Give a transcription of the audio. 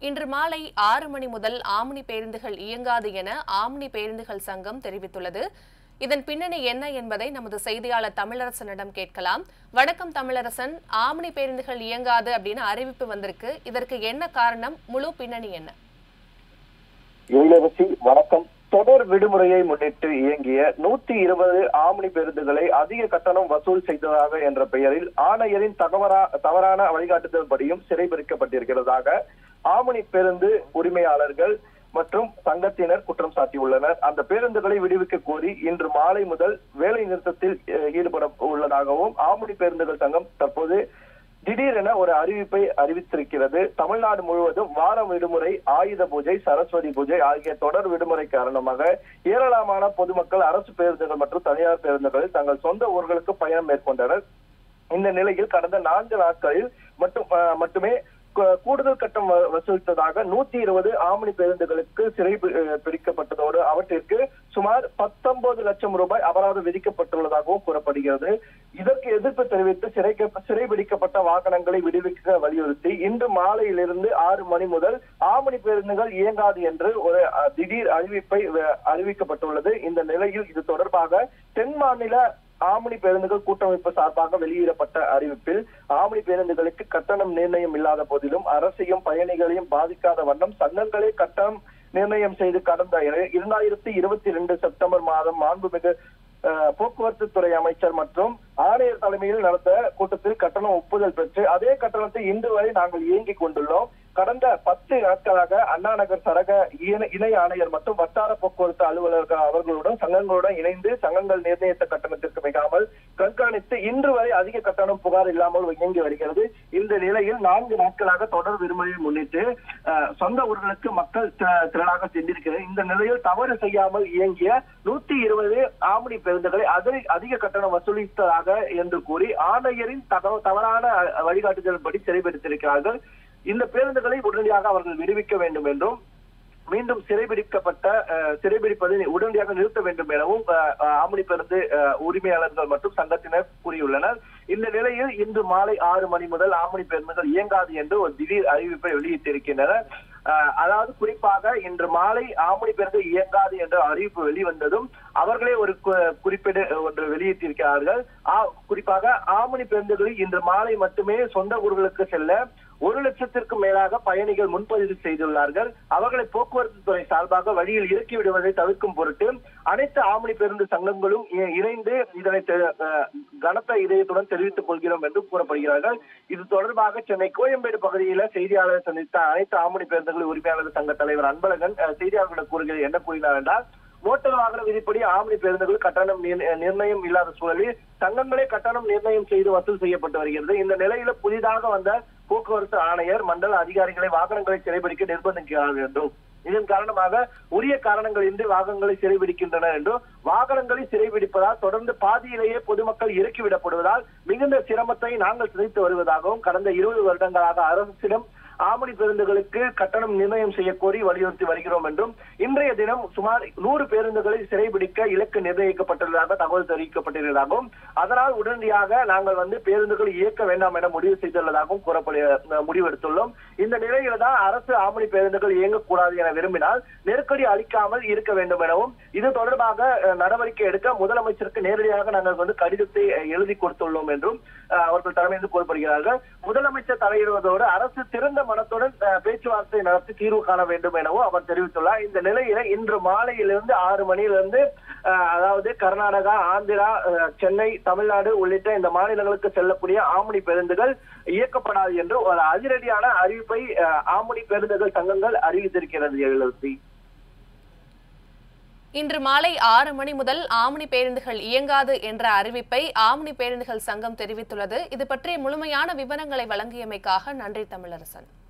இன்று மாலை ஆறு மணி முதல் ஆம்னி பேருந்துகள் இயங்காது என ஆம்னி பேருந்துகள் சங்கம் தெரிவித்துள்ளது இதன் பின்னணி என்ன என்பதை நமது செய்தியாளர் தமிழரசனிடம் கேட்கலாம் வணக்கம் தமிழரசன் ஆம்னி பேருந்துகள் இயங்காது அப்படின்னு அறிவிப்பு வந்திருக்கு இதற்கு என்ன காரணம் முழு பின்னணி என்ன எழிலரசி வணக்கம் தொடர் விடுமுறையை முன்னிட்டு இயங்கிய நூத்தி இருபது ஆம்னி பேருந்துகளை அதிக கட்டணம் வசூல் செய்ததாக என்ற பெயரில் ஆணையரின் தகவரா தவறான வழிகாட்டுதல்படியும் சிறைபிடிக்கப்பட்டிருக்கிறதாக ஆம்னி பேருந்து உரிமையாளர்கள் மற்றும் சங்கத்தினர் குற்றம் சாட்டியுள்ளனர் அந்த பேருந்துகளை விடுவிக்க கோரி இன்று மாலை முதல் வேலை நிறுத்தத்தில் அஹ், ஈடுபட உள்ளதாகவும் ஆம்னி பேருந்துகள் சங்கம் தற்போது திடீரென ஒரு அறிவிப்பை அறிவித்திருக்கிறது தமிழ்நாடு முழுவதும் வார விடுமுறை ஆயுத பூஜை சரஸ்வதி பூஜை ஆகிய தொடர் விடுமுறை காரணமாக ஏராளமான பொதுமக்கள் அரசு பேருந்துகள் மற்றும் தனியார் பேருந்துகளில் தங்கள் சொந்த ஊர்களுக்கு பயணம் மேற்கொண்டனர் இந்த நிலையில் கடந்த நான்கு நாட்களில் மட்டும் அஹ், மட்டுமே கு- கூடுதல் கட்டணம் வ- வசூலித்ததாக நூத்தி இருபது ஆம்னி பேருந்துகளுக்கு சிறை பி- அஹ், பிடிக்கப்பட்டதோடு அவற்றிற்கு சுமார் பத்தொன்பது லட்சம் ரூபாய் அபராதம் விதிக்கப்பட்டுள்ளதாகவும் கூறப்படுகிறது இதற்கு எதிர்ப்பு தெரிவித்து சிறை சிறைபிடிக்கப்பட்ட வாகனங்களை விடுவிக்க வலியுறுத்தி இன்று மாலையிலிருந்து ஆறு மணி முதல் ஆமணி பேருந்துகள் இயங்காது என்று ஒரு அஹ், திடீர் அறிவிப்பை அஹ், அறிவிக்கப்பட்டுள்ளது இந்த நிலையில் இது தொடர்பாக தென் மாநில ஆம்னி பேருந்துகள் கூட்டமைப்பு சார்பாக வெளியிடப்பட்ட அறிவிப்பில் ஆம்னி பேருந்துகளுக்கு கட்டணம் நிர்ணயம் இல்லாத போதிலும் அரசையும் பயணிகளையும் பாதிக்காத வண்ணம் சங்கங்களே கட்டணம் நிர்ணயம் செய்து கடந்த இர- இரண்டாயிரத்தி இருபத்தி ரெண்டு செப்டம்பர் மாதம் மாண்புமிகு அஹ், போக்குவரத்து துறை அமைச்சர் மற்றும் ஆணையர் தலைமையில் நடந்த கூட்டத்தில் கட்டணம் ஒப்புதல் பெற்று அதே கட்டணத்தை இன்று வரை நாங்கள் இயங்கிக் கொண்டுள்ளோம் கடந்த பத்து நாட்களாக அண்ணா நகர் சரக இணை- இணை ஆணையர் மற்றும் வட்டார போக்குவரத்து அலுவலர்கள் அவர்களுடன் சங்கங்களுடன் இணைந்து சங்கங்கள் நிர்ணயித்த கட்டணத்திற்கு மிகாமல் கண்காணித்து இன்று வரை அதிக கட்டணம் புகார் இல்லாமல் இயங்கி வருகிறது இந்த நிலையில் நான்கு நாட்களாக தொடர் விடுமுறையை முன்னிட்டு அஹ், சொந்த ஊர்களுக்கு மக்கள் தி- திரளாக சென்றிருக்கிறது இந்த நிலையில் தவறு செய்யாமல் இயங்கிய நூத்தி இருபது ஆம்னி பேருந்துகளை அதிக அதிக கட்டணம் வசூலித்ததாக என்று கூறி ஆணையரின் தகவ தவறான அஹ், வழிகாட்டுதல்படி சிறைபிடித்திருக்கிறார்கள் இந்த பேருந்துகளை உடனடியாக அவர்கள் விடுவிக்க வேண்டும் என்றும் மீண்டும் சிறைபிடிக்கப்பட்ட அஹ், சிறைபிடிப்பதை உடனடியாக நிறுத்த வேண்டும் எனவும் அஹ், அஹ், ஆம்னி பேருந்து அஹ், உரிமையாளர்கள் மற்றும் சங்கத்தினர் கூறியுள்ளனர் இந்த நிலையில் இன்று மாலை ஆறு மணி முதல் ஆம்னி பேருந்துகள் இயங்காது என்று ஒரு திடீர் அறிவிப்பை வெளியிட்டிருக்கின்றனர் அஹ், அதாவது குறிப்பாக இன்று மாலை ஆம்னி பேருந்து இயங்காது என்ற அறிவிப்பு வெளிவந்ததும் அவர்களே ஒரு கு- குறிப்பீடு ஒன்று வெளியிட்டிருக்கிறார்கள் ஆ- குறிப்பாக ஆம்னி பேருந்துகளில் இன்று மாலை மட்டுமே சொந்த ஊர்களுக்கு செல்ல ஒரு லட்சத்திற்கும் மேலாக பயணிகள் முன்பதிவு செய்துள்ளார்கள் அவர்களை போக்குவரத்து துறை சார்பாக வழியில் இறக்கி விடுவதை தவிர்க்கும் பொருட்டு அனைத்து ஆம்னி பேருந்து சங்கங்களும் இ- இணைந்து இதனை தெ- அஹ், கனத்த இதயத்துடன் தெரிவித்துக் கொள்கிறோம் என்று கூறப்படுகிறார்கள் இது தொடர்பாக சென்னை கோயம்பேடு பகுதியில செய்தியாளர் சந்தித்த அனைத்து ஆம்னி பேருந்துகள் உரிமையாளர் சங்க தலைவர் அன்பழகன் அஹ், செய்தியாளர்களிடம் கூறுகிறது என்ன கூறினார் என்றால் மோட்டார் வாகன விதிப்படி ஆம்னி பேருந்துகள் கட்டணம் நிர்- நிர்ணயம் இல்லாத சூழலில் சங்கங்களே கட்டணம் நிர்ணயம் செய்து வசூல் செய்யப்பட்டு வருகிறது இந்த நிலையில புதிதாக வந்த போக்குவரத்து ஆணையர் மண்டல அதிகாரிகளை வாகனங்களை சிறைபிடிக்க நிர்பந்திக்கிறார்கள் என்றும் இதன் காரணமாக உரிய காரணங்களின்றி வாகனங்களை சிறைபிடிக்கின்றனர் என்றும் வாகனங்களை சிறைபிடிப்பதால் தொடர்ந்து பாதியிலேயே பொதுமக்கள் இறக்கிவிடப்படுவதால் மிகுந்த சிரமத்தை நாங்கள் சிதைத்து வருவதாகவும் கடந்த இருபது வருடங்களாக அரசிடம் ஆமணி பேருந்துகளுக்கு கட்டணம் நிர்ணயம் செய்ய கோரி வலியுறுத்தி வருகிறோம் என்றும் இன்றைய தினம் சுமார் நூறு பேருந்துகளை சிறைபிடிக்க இலக்கு நிர்ணயிக்கப்பட்டுள்ளதாக தகவல் தெரிவிக்கப்பட்டிருந்ததாகவும் அதனால் உடனடியாக நாங்கள் வந்து பேருந்துகள் இயக்க வேண்டாம் என முடிவு செய்துள்ளதாகவும் கூறப்படு அஹ் முடிவெடுத்துள்ளோம் இந்த நிலையில தான் அரசு ஆமணி பேருந்துகள் இயங்கக்கூடாது என விரும்பினால் நெருக்கடி அளிக்காமல் இருக்க வேண்டும் எனவும் இது தொடர்பாக அஹ், நடவடிக்கை எடுக்க முதலமைச்சருக்கு நேரடியாக நாங்கள் வந்து கடிதத்தை அஹ், எழுதி கொடுத்துள்ளோம் என்றும் அஹ், அவர்கள் தலைமையில் கூறப்படுகிறார்கள் முதலமைச்சர் தலையிடுவதோடு அரசு திறந்த மனத்துடன் அஹ், பேச்சுவார்த்தை நடத்தி தீர்வு காண வேண்டும் எனவும் அவர் தெரிவித்துள்ளார் இந்த நிலையில இன்று மாலையிலிருந்து ஆறு மணியிலிருந்து அஹ், அதாவது கர்நாடகா ஆந்திரா அஹ், சென்னை தமிழ்நாடு உள்ளிட்ட இந்த மாநிலங்களுக்கு செல்லக்கூடிய ஆம்னி பேருந்துகள் இயக்கப்படாது என்று ஒரு அதிரடியான அறிவிப்பை அஹ், ஆம்னி பேருந்துகள் சங்கங்கள் அறிவித்திருக்கிறது எழுதி இன்று மாலை ஆறு மணி முதல் ஆம்னி பேருந்துகள் இயங்காது என்ற அறிவிப்பை ஆம்னி பேருந்துகள் சங்கம் தெரிவித்துள்ளது இது பற்றிய முழுமையான விவரங்களை வழங்கியமைக்காக நன்றி தமிழரசன்